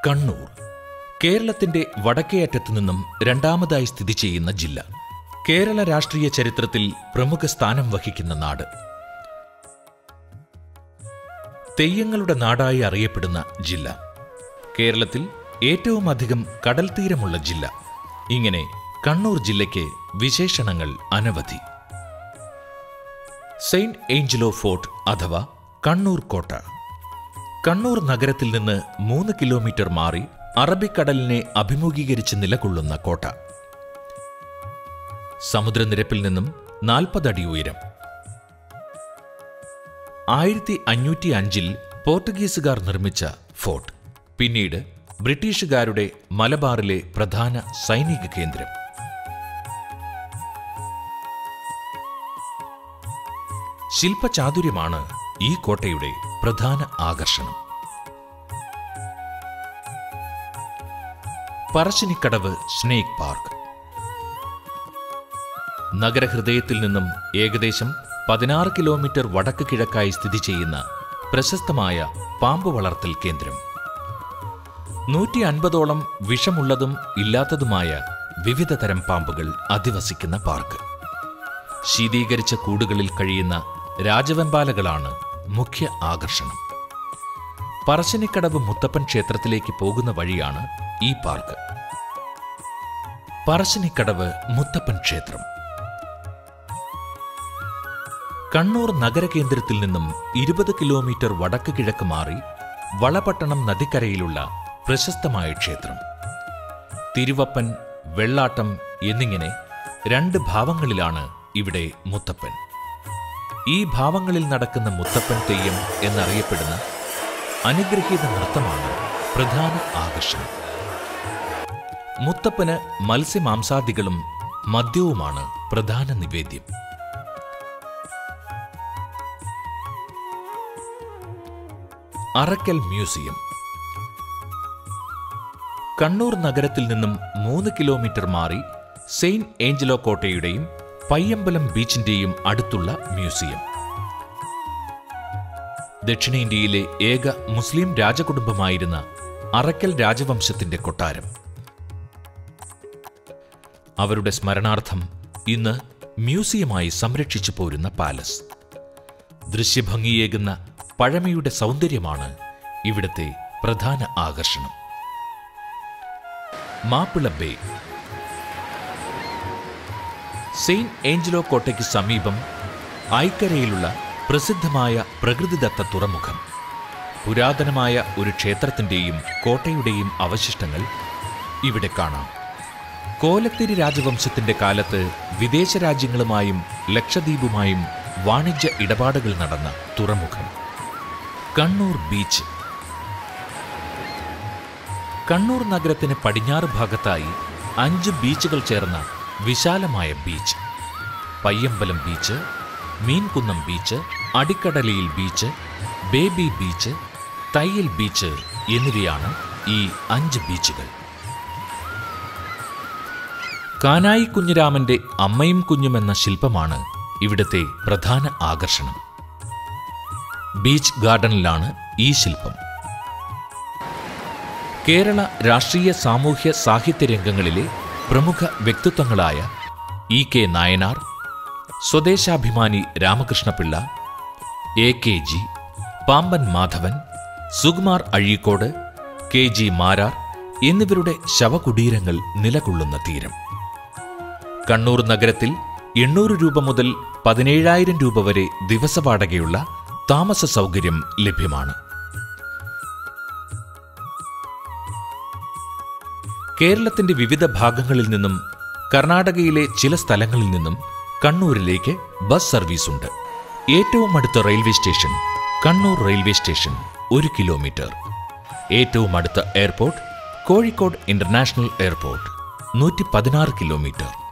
കണ്ണൂർ കേരളത്തിന്റെ വടക്കേ അറ്റത്തു നിന്നും രണ്ടാമതായി സ്ഥിതി ചെയ്യുന്ന ജില്ല കേരള രാഷ്ട്രീയ ചരിത്രത്തിൽ പ്രമുഖ സ്ഥാനം വഹിക്കുന്ന നാട് തെയ്യങ്ങളുടെ നാടായി അറിയപ്പെടുന്ന ജില്ല കേരളത്തിൽ ഏറ്റവും അധികം കടൽ തീരമുള്ള ജില്ല ഇങ്ങനെ കണ്ണൂർ ജില്ലയ്ക്ക് വിശേഷണങ്ങൾ അനവധി സെയിന്റ് ഏഞ്ചലോ ഫോർട്ട് അഥവാ കണ്ണൂർ കോട്ട കണ്ണൂർ നഗരത്തിൽ നിന്ന് മൂന്ന് കിലോമീറ്റർ മാറി അറബിക്കടലിനെ അഭിമുഖീകരിച്ച് നിലകൊള്ളുന്ന കോട്ട സമുദ്രനിരപ്പിൽ നിന്നും നാൽപ്പതടി ഉയരം ആയിരത്തി അഞ്ഞൂറ്റി അഞ്ചിൽ പോർട്ടുഗീസുകാർ നിർമ്മിച്ച ഫോർട്ട് പിന്നീട് ബ്രിട്ടീഷുകാരുടെ മലബാറിലെ പ്രധാന സൈനിക കേന്ദ്രം ശില്പചാതുര്യമാണ് ഈ കോട്ടയുടെ പ്രധാന ആകർഷണം പറശ്ശിനിക്കടവ് സ്നേക് പാർക്ക് നഗരഹൃദയത്തിൽ നിന്നും ഏകദേശം പതിനാറ് കിലോമീറ്റർ വടക്ക് കിഴക്കായി സ്ഥിതി ചെയ്യുന്ന പ്രശസ്തമായ പാമ്പ് വളർത്തൽ കേന്ദ്രം നൂറ്റി അൻപതോളം വിഷമുള്ളതും ഇല്ലാത്തതുമായ വിവിധ തരം പാമ്പുകൾ അധിവസിക്കുന്ന പാർക്ക് ശീതീകരിച്ച കൂടുകളിൽ കഴിയുന്ന രാജവെമ്പാലകളാണ് മുഖ്യ ആകർഷണം പറശ്ശിനിക്കടവ് മുത്തപ്പൻ ക്ഷേത്രത്തിലേക്ക് പോകുന്ന വഴിയാണ് ഈ പാർക്ക് പറശ്ശിനിക്കടവ് മുത്തപ്പൻ ക്ഷേത്രം കണ്ണൂർ നഗരകേന്ദ്രത്തിൽ നിന്നും ഇരുപത് കിലോമീറ്റർ വടക്ക് കിഴക്ക് മാറി വളപട്ടണം നദിക്കരയിലുള്ള പ്രശസ്തമായ ക്ഷേത്രം തിരുവപ്പൻ വെള്ളാട്ടം എന്നിങ്ങനെ രണ്ട് ഭാവങ്ങളിലാണ് ഇവിടെ മുത്തപ്പൻ ഈ ഭാവങ്ങളിൽ നടക്കുന്ന മുത്തപ്പൻ തെയ്യം എന്നറിയപ്പെടുന്ന അനുഗ്രഹീത നൃത്തമാണ് പ്രധാന ആകർഷണം മുത്തപ്പന് മത്സ്യമാംസാദികളും മദ്യവുമാണ് പ്രധാന നിവേദ്യം അറക്കൽ മ്യൂസിയം കണ്ണൂർ നഗരത്തിൽ നിന്നും മൂന്ന് കിലോമീറ്റർ മാറി സെയിന്റ് ഏഞ്ചലോ കോട്ടയുടെയും പയ്യമ്പലം ബീച്ചിന്റെയും അടുത്തുള്ള മ്യൂസിയം ദക്ഷിണേന്ത്യയിലെ ഏക മുസ്ലിം രാജകുടുംബമായിരുന്ന അറക്കൽ രാജവംശത്തിന്റെ കൊട്ടാരം അവരുടെ സ്മരണാർത്ഥം ഇന്ന് മ്യൂസിയമായി സംരക്ഷിച്ചു പോരുന്ന പാലസ് ദൃശ്യഭംഗിയേകുന്ന പഴമയുടെ സൗന്ദര്യമാണ് ഇവിടുത്തെ പ്രധാന ആകർഷണം മാപ്പിള ബേ സെയിന്റ് ഏഞ്ചലോ കോട്ടയ്ക്ക് സമീപം ഐക്കരയിലുള്ള പ്രസിദ്ധമായ പ്രകൃതിദത്ത തുറമുഖം പുരാതനമായ ഒരു ക്ഷേത്രത്തിന്റെയും കോട്ടയുടെയും അവശിഷ്ടങ്ങൾ ഇവിടെ കാണാം കോലത്തിരി രാജവംശത്തിന്റെ കാലത്ത് വിദേശ രാജ്യങ്ങളുമായും ലക്ഷദ്വീപുമായും വാണിജ്യ ഇടപാടുകൾ നടന്ന തുറമുഖം കണ്ണൂർ ബീച്ച് കണ്ണൂർ നഗരത്തിന് പടിഞ്ഞാറ് ഭാഗത്തായി അഞ്ച് ബീച്ചുകൾ ചേർന്ന വിശാലമായ beach Payyambalam beach Meenkunnam beach അടിക്കടലിയിൽ beach baby beach Thayyal beach എന്നിവയാണ് ഈ അഞ്ച് ബീച്ചുകൾ കാനായി കുഞ്ഞിരാമന്റെ അമ്മയും കുഞ്ഞും എന്ന ശില്പമാണ് ഇവിടുത്തെ പ്രധാന ആകർഷണം ബീച്ച് ഗാർഡനിലാണ് ഈ ശില്പം കേരള രാഷ്ട്രീയ സാമൂഹ്യ സാഹിത്യ രംഗങ്ങളിലെ പ്രമുഖ വ്യക്തിത്വങ്ങളായ E K Nayanar Swadeshabhimani Ramakrishna Pillai A K G Pamban Madhavan Sukumar Azhikode K G Marar എന്നിവരുടെ ശവകുടീരങ്ങൾ നിലകൊള്ളുന്ന തീരം കണ്ണൂർ നഗരത്തിൽ എണ്ണൂറ് രൂപ മുതൽ പതിനേഴായിരം രൂപ വരെ ദിവസവാടകയുള്ള താമസ സൗകര്യം ലഭ്യമാണ് കേരളത്തിന്റെ വിവിധ ഭാഗങ്ങളിൽ നിന്നും കർണാടകയിലെ ചില സ്ഥലങ്ങളിൽ നിന്നും കണ്ണൂരിലേക്ക് ബസ് സർവീസ് ഉണ്ട് ഏറ്റവും അടുത്ത railway station Kannur railway station ഒരു കിലോമീറ്റർ ഏറ്റവും അടുത്ത എയർപോർട്ട് കോഴിക്കോട് ഇന്റർനാഷണൽ എയർപോർട്ട് നൂറ്റി പതിനാറ് കിലോമീറ്റർ